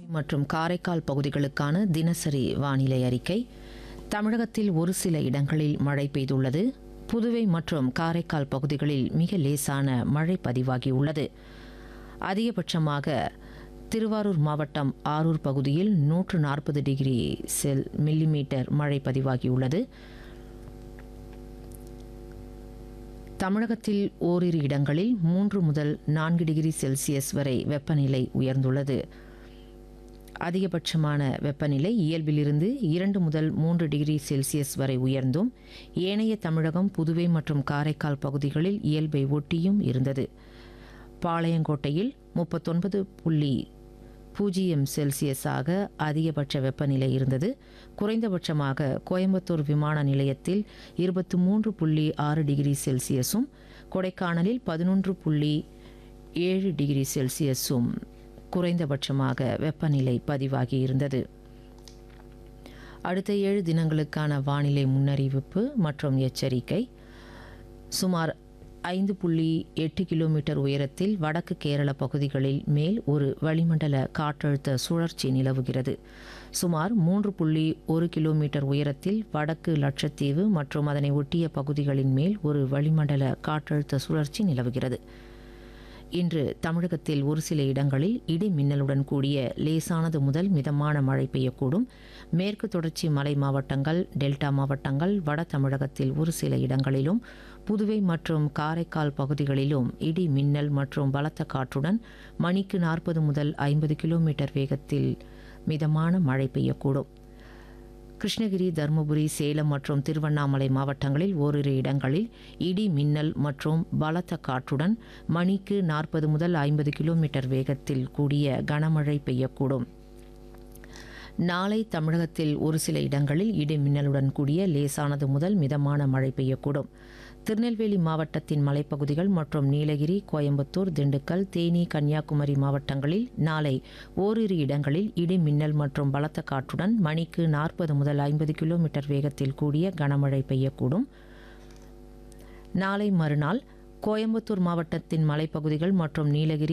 மற்றும் காரைக்கால் பகுதிகளுக்கான தினசரி வானிலை அறிக்கை தமிழகத்தில் ஒரு சில இடங்களில் மழை பெய்துள்ளது புதுவை மற்றும் காரைக்கால் பகுதிகளில் மிக லேசான மழை பதிவாகியுள்ளது அதிகபட்சமாக திருவாரூர் மாவட்டம் ஆரூர் பகுதியில் நூற்று நாற்பது டிகிரி செல் மில்லிமீட்டர் மழை பதிவாகியுள்ளது தமிழகத்தில் ஓரிரு இடங்களில் மூன்று முதல் நான்கு டிகிரி செல்சியஸ் வரை வெப்பநிலை உயர்ந்துள்ளது அதிகபட்சமான வெப்பநிலை இயல்பிலிருந்து இரண்டு முதல் மூன்று டிகிரி செல்சியஸ் வரை உயர்ந்தும் ஏனைய தமிழகம் புதுவை மற்றும் காரைக்கால் பகுதிகளில் இயல்பை ஒட்டியும் இருந்தது பாளையங்கோட்டையில் முப்பத்தொன்பது புள்ளி பூஜ்ஜியம் செல்சியஸாக அதிகபட்ச வெப்பநிலை இருந்தது குறைந்தபட்சமாக கோயம்புத்தூர் விமான நிலையத்தில் இருபத்தி மூன்று புள்ளி ஆறு டிகிரி செல்சியஸும் கொடைக்கானலில் பதினொன்று புள்ளி ஏழு டிகிரி செல்சியஸும் குறைந்தபட்சமாக வெப்பநிலை பதிவாகி இருந்தது அடுத்த ஏழு தினங்களுக்கான வானிலை முன்னறிவிப்பு மற்றும் எச்சரிக்கை சுமார் ஐந்து புள்ளி எட்டு கிலோமீட்டர் உயரத்தில் வடக்கு கேரள பகுதிகளில் மேல் ஒரு வளிமண்டல காற்றழுத்த சுழற்சி நிலவுகிறது சுமார் மூன்று புள்ளி ஒரு கிலோமீட்டர் உயரத்தில் வடக்கு லட்சத்தீவு மற்றும் அதனை ஒட்டிய பகுதிகளின் மேல் ஒரு வளிமண்டல காற்றழுத்த சுழற்சி நிலவுகிறது இன்று தமிழகத்தில் ஒரு சில இடங்களில் இடி மின்னலுடன் கூடிய லேசானது முதல் மிதமான மழை பெய்யக்கூடும் மேற்கு தொடர்ச்சி மலை மாவட்டங்கள் டெல்டா மாவட்டங்கள் வட தமிழகத்தில் ஒரு சில இடங்களிலும் புதுவை மற்றும் காரைக்கால் பகுதிகளிலும் இடி மின்னல் மற்றும் பலத்த காற்றுடன் மணிக்கு நாற்பது முதல் ஐம்பது கிலோமீட்டர் வேகத்தில் மிதமான மழை பெய்யக்கூடும் கிருஷ்ணகிரி தருமபுரி சேலம் மற்றும் திருவண்ணாமலை மாவட்டங்களில் ஓரிரு இடங்களில் இடி மின்னல் மற்றும் பலத்த காற்றுடன் மணிக்கு நாற்பது முதல் ஐம்பது கிலோமீட்டர் வேகத்தில் கூடிய கனமழை பெய்யக்கூடும் நாளை தமிழகத்தில் ஒரு சில இடங்களில் இடி மின்னலுடன் கூடிய லேசானது முதல் மிதமான மழை பெய்யக்கூடும் திருநெல்வேலி மாவட்டத்தின் மலைப்பகுதிகள் மற்றும் நீலகிரி கோயம்புத்தூர் திண்டுக்கல் தேனி கன்னியாகுமரி மாவட்டங்களில் நாளை ஓரிரு இடங்களில் இடி மின்னல் மற்றும் பலத்த காற்றுடன் மணிக்கு நாற்பது முதல் ஐம்பது கிலோமீட்டர் வேகத்தில் கூடிய கனமழை பெய்யக்கூடும் நாளை மறுநாள் கோயம்புத்தூர் மாவட்டத்தின் மலைப்பகுதிகள் மற்றும் நீலகிரி